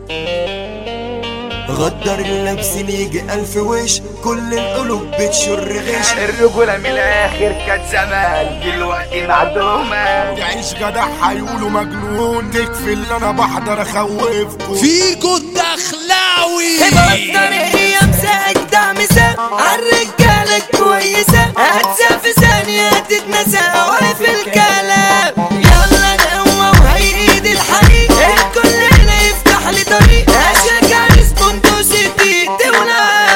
غدر اللبس يجي ألف وش كل القلوب بتشر غش الرجولة من الآخر كانت زمان دلوقتي معدومة تعيش جدع هيقولوا مجنون تكفي اللي انا بحضر اخوفكم فيكو الدخلاوي بطل هي مساك دعمسة عالرجالة كويسة هتسا في ثانية تتنسى واقف الكلام يلا نقوى وهيئيد الحريق الكل هنا يفتح لي طريق اشجع ريسبوندو سيتي تولع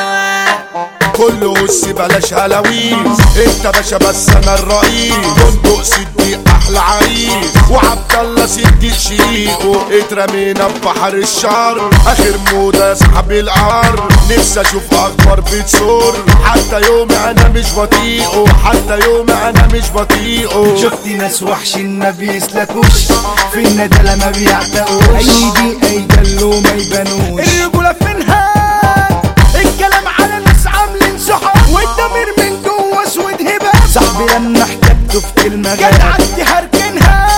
كل وش بلاش هلاويس انت باشا بس انا الرئيس بندق صديق احلى عريس وعبد الله صديق شيقه اترمينا في بحر الشر اخر موضه يا صاحبي القر نفسي اشوف اخبار بتصور حتى يومي انا مش بطيقه حتى يومي انا مش بطيقه شفت ناس وحشين ما بيسلكوش في الندلة ما بيعتقوش اي دي اي دلو ما يبانوش الرجولة فينها الكلام على ناس عاملين صحاب والضمير من جوه اسود هبة صاحبي لما احتجته في كلمة جدعتي هركنها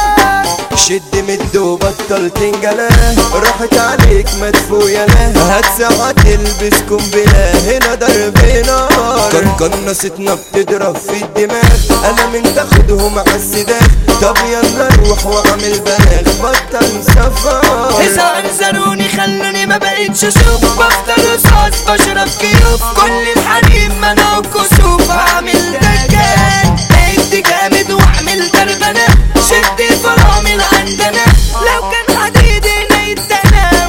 شد مد وبطل تنجلاه راحت عليك مدفوع لا هات ساعة تلبس قنبلة هنا ضرب نار كان قناصتنا بتضرب في الدماغ انا من تاخدهم على السداخ طب يلا روح واعمل بلاغ بطل سفر إذا أنزلوني خلوني ما بقيتش أشوف بفضل رصاص بشرب كيوف كل الحريم أنا وكسوف أعمل دجال ادي جامد وأعمل دربنة شد فرامل عندنا لو كان حديد هنا يتنا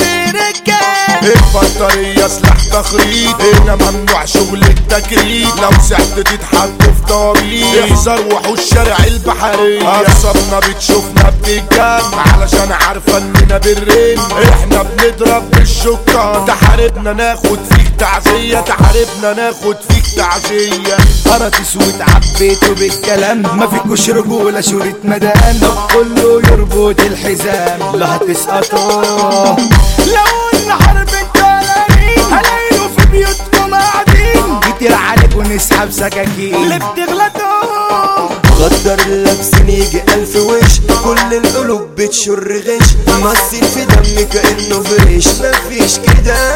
ويترجال البطارية سلاح تخريط هنا ممنوع شغل التجريد لو سحت تتحط في طريق احذر وحوش شارع البحرية عصبنا بتشوفنا بتتجمع علشان عارفة اننا بالرن احنا بنضرب بالشكر تحاربنا ناخد فيك تعزية تحاربنا ناخد فيك تعزية انا تسويت عبيته بالكلام ما فيكوش رجولة شورة مدام كله يربط الحزام لا هتسقطوا لو قلنا حرب الدلالين هلاقيله في بيوتكم قاعدين كتير عليكم نسحب سكاكين اللي بتغلطوا غدر اللبس يجي ألف وش كل القلوب بتشر غش مصين في دمي كأنه فريش مفيش كده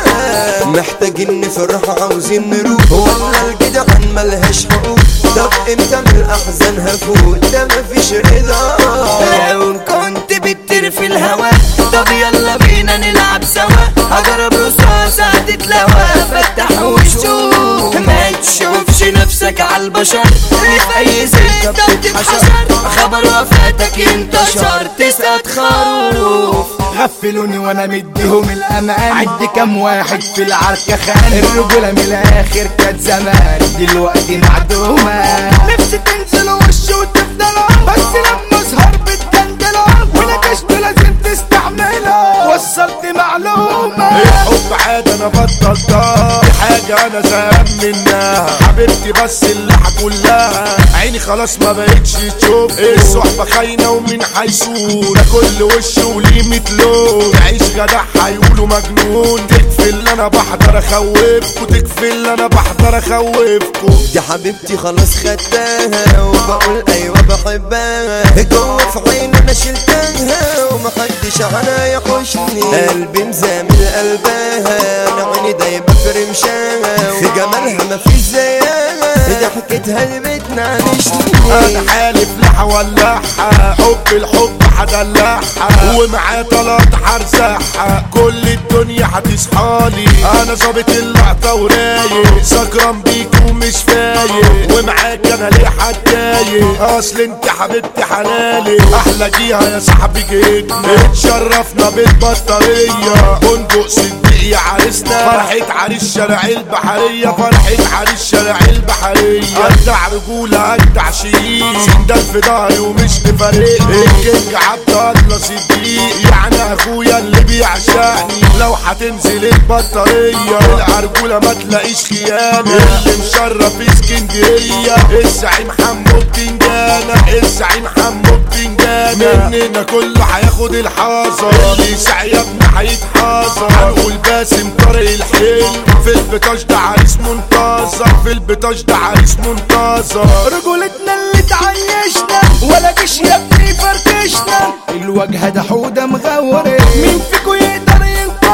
محتاجين نفرح عاوزين نروح ولا الجدعان ملهاش حقوق طب امتى من الأحزان هفوت ده مفيش رضا لو كنت بتطير في الهوا طب يلا بينا نلعب سوا هجرب رصاص هتتلوى فتح وشوف ما تشوفش نفسك على البشر اللي في اي زيت بتتحشر خبر وفاتك انتشر تسقط خروف غفلوني وانا مديهم الامان عد كام واحد في العركة خان الرجولة من الاخر كانت زمان دلوقتي معدومة نفسي تنزلوا وش وتفضلوا بس لما اظهر بتجندلوا ونكشت لازم تستعملوا وصلت معلومة الحب عادة انا بطلتها دي حاجة انا زهقان منها حبيبتي بس اللحى كلها عيني خلاص ما بقتش تشوف الصحبة خاينة ومين هيسود ده كل وش وليه متلون تعيش جدع هيقولوا مجنون تكفي اللي انا بحضر اخوفكوا تكفي اللي انا بحضر اخوفكوا دي حبيبتي خلاص خدتها وبقول ايوه بحبها جوه في عيني انا شلتها ومحدش عليا يحوشني قلبي مزامل قلبها انا عيني دايما في رمشها في جمالها مفيش زيها ضحكتها اللي بتنعنشني انا حالف لحى ولعها حب الحب هدلعها ومعاه طلعت هرزعها كل الدنيا هتصحالي انا ظابط اللقطة ورايق سكران بيك ومش فايق ومعاك انا ليه حدايق اصل انت حبيبتي حلالي احلى جيها يا صاحبي جيتنا اتشرفنا بالبطارية بندق صديق يا عريسنا فرحة عريس شارع البحرية فرحة عريس شارع البحرية اجدع رجولة اجدع شيء سندال في ظهري ومش تفارقني الكينج عبد الله صديق يعني اخويا اللي بيعشقني لو هتنزل البطارية العرجولة ما تلاقيش خيانة اللي مشرف اسكندرية الزعيم حمو بتنجانة الزعيم حمو بتنجانة مننا كله هياخد الحذر اللي يسعى يا ابني هيتحذر هنقول باسم طارق الحلم في البطاش ده عريس منتظر في البطاش ده عريس منتظر رجولتنا اللي تعيشنا ولا جيش يا ابني فركشنا الوجه ده حودة مغورة مين فيكو يقدر ينكر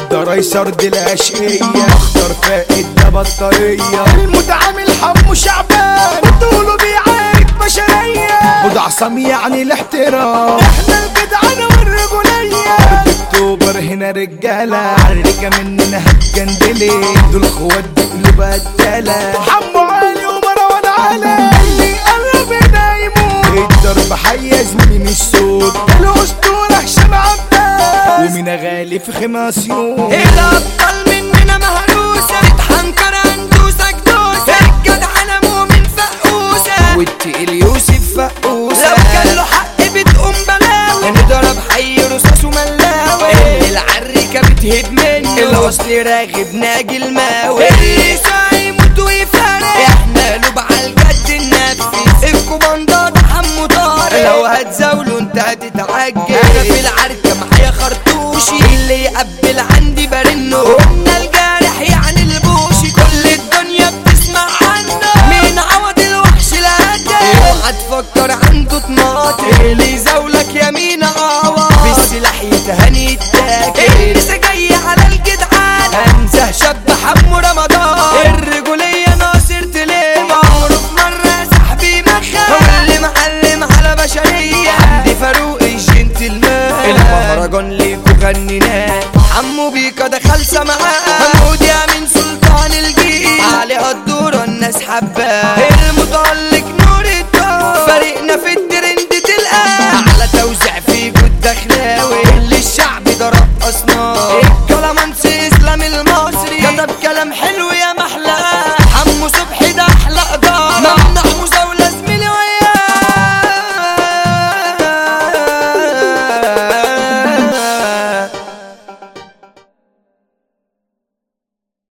ده ريسر دي الاشقية اختار فائد ده بطارية المتعامل حمو شعبان طوله بيعارك بشرية وده عصام يعني الاحترام احنا الجدعنة والرجولية اكتوبر هنا رجالة عركة مننا هتجندلي دول خوات بقلوب قتالة حمو علي ومروان علي اللي قرب هنا يموت الضرب حي زميلي مش صوت الاسطورة هشام عباس ومينا غالي في خماسيون الابطال مننا مهروسه تتحنكر هندوسك دوسه الجدعنه مؤمن فقوسه والتقيل يوسف فقوسه لو كان له حق بتقوم بلاوي نضرب حي رصاص وملاوي العريكه بتهب منه الوصل راغب ناجي الماوي اللي هيموت ويفارق احنا له على الجد ننفذ الكوماندات حمو طارق لو هتزاولوا انت هتتعجل انا في العركه معايا خرطوشي اللي يقبل عندي برنه قلنا الجارح يعني البوشي كل الدنيا بتسمع عنه مين عوض الوحش الهدى اوعى تفكر عنده طماطم اللي يزاولك يمين عوض بالسلاح يتهني التاكل لسه جاي على الجدعان انزه شاب حمو رمضان الرجوليه ناصر تليم عمره في مره صاحبي مخا واللي معلم على بشريه حمدي فاروق الجنتلمان المهرجان ليكو غنيناه حمو بيكا ده خالصه معاه